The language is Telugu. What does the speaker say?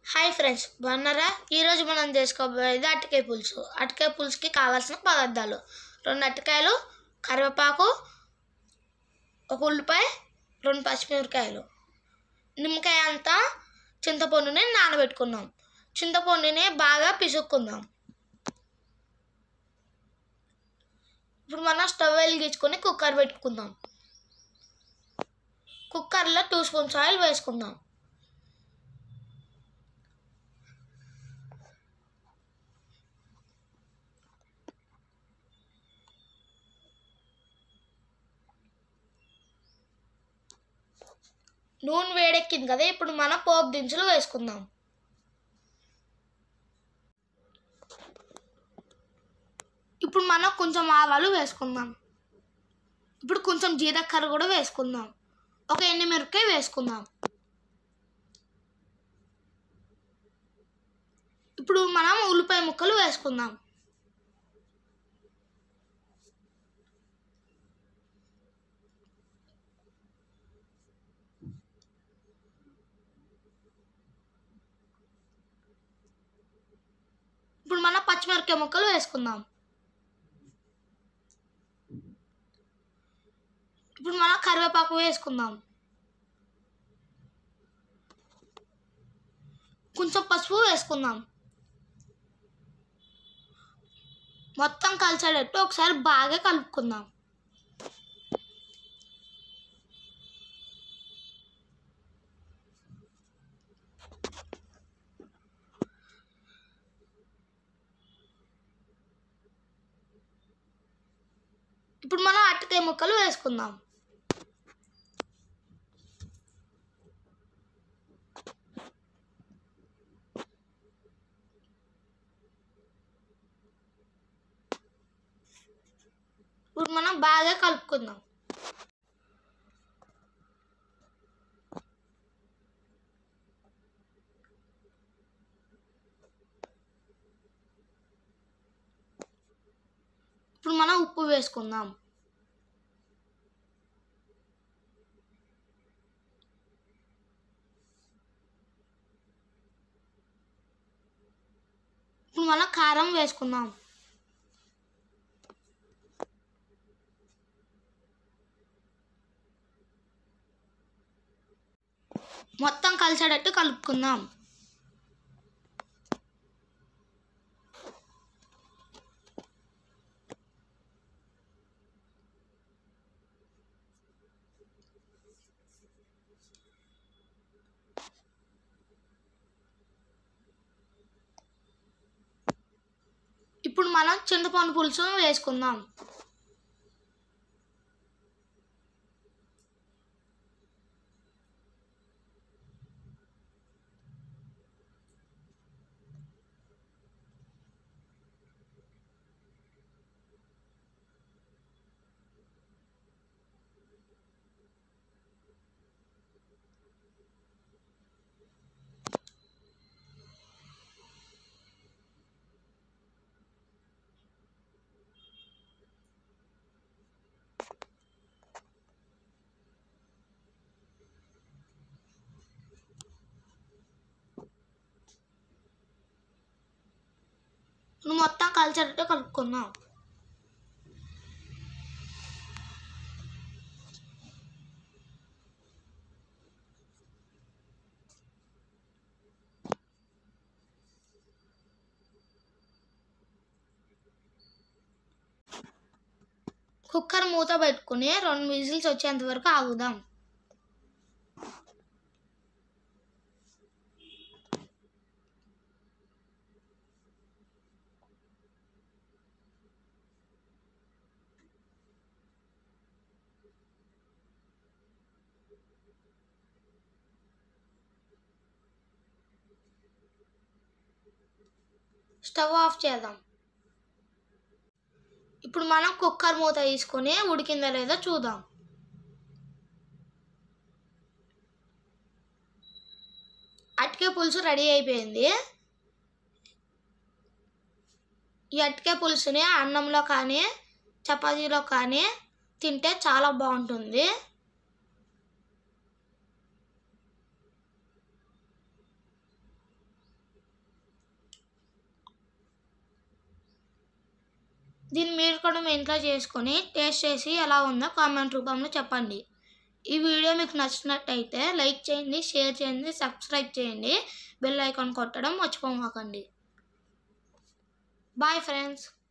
హాయ్ ఫ్రెండ్స్ బాగున్నారా ఈరోజు మనం చేసుకోబోయేది అరటికాయ పులుసు అరటికాయ పులుసుకి కావాల్సిన పదార్థాలు రెండు అరటికాయలు కరివేపాకు ఒక ఉల్లిపాయ రెండు పచ్చిమిరపకాయలు నిమ్మకాయ అంతా చింతపండుని నానబెట్టుకుందాం చింతపండుని బాగా పిసుక్కుందాం ఇప్పుడు మనం స్టవ్ వెలిగించుకొని కుక్కర్ పెట్టుకుందాం కుక్కర్లో టూ స్పూన్స్ ఆయిల్ వేసుకుందాం నూనె వేడెక్కింది కదా ఇప్పుడు మనం పోపు దినుసులు వేసుకుందాం ఇప్పుడు మనం కొంచెం ఆవాలు వేసుకుందాం ఇప్పుడు కొంచెం జీలకర్ర కూడా వేసుకుందాం ఒక ఎండుమిరపకాయ వేసుకుందాం ఇప్పుడు మనం ఉల్లిపాయ ముక్కలు వేసుకుందాం ఇప్పుడు మనం పచ్చిమిరపకాయ ముక్కలు వేసుకుందాం ఇప్పుడు మనం కరివేపాకు వేసుకుందాం కొంచెం పసుపు వేసుకుందాం మొత్తం కలిసేటట్టు ఒకసారి బాగా కలుపుకుందాం ఇప్పుడు మనం అరటికాయ ముక్కలు వేసుకుందాం ఇప్పుడు మనం బాగా కలుపుకుందాం ఇప్పుడు మనం ఉప్పు వేసుకుందాం ఇప్పుడు మనం కారం వేసుకుందాం మొత్తం కలిసేటట్టు కలుపుకుందాం ఇప్పుడు మనం చింతపండు పులుసు వేసుకుందాం నువ్వు మొత్తం కలిసేటట్టు కలుపుకుందాం కుక్కర్ మూత పెట్టుకుని రెండు విజిల్స్ వచ్చేంత వరకు ఆగుదాం స్టవ్ ఆఫ్ చేద్దాం ఇప్పుడు మనం కుక్కర్ మూత తీసుకొని ఉడికిందో లేదో చూద్దాం అటికే పులుసు రెడీ అయిపోయింది ఈ అటికే పులుసుని అన్నంలో కానీ చపాతీలో కానీ తింటే చాలా బాగుంటుంది దీన్ని మీరు కూడా మీ ఇంట్లో చేసుకొని టేస్ట్ చేసి ఎలా ఉందో కామెంట్ రూపంలో చెప్పండి ఈ వీడియో మీకు నచ్చినట్టయితే లైక్ చేయండి షేర్ చేయండి సబ్స్క్రైబ్ చేయండి బెల్ ఐకాన్ కొట్టడం మర్చిపోమాకండి బాయ్ ఫ్రెండ్స్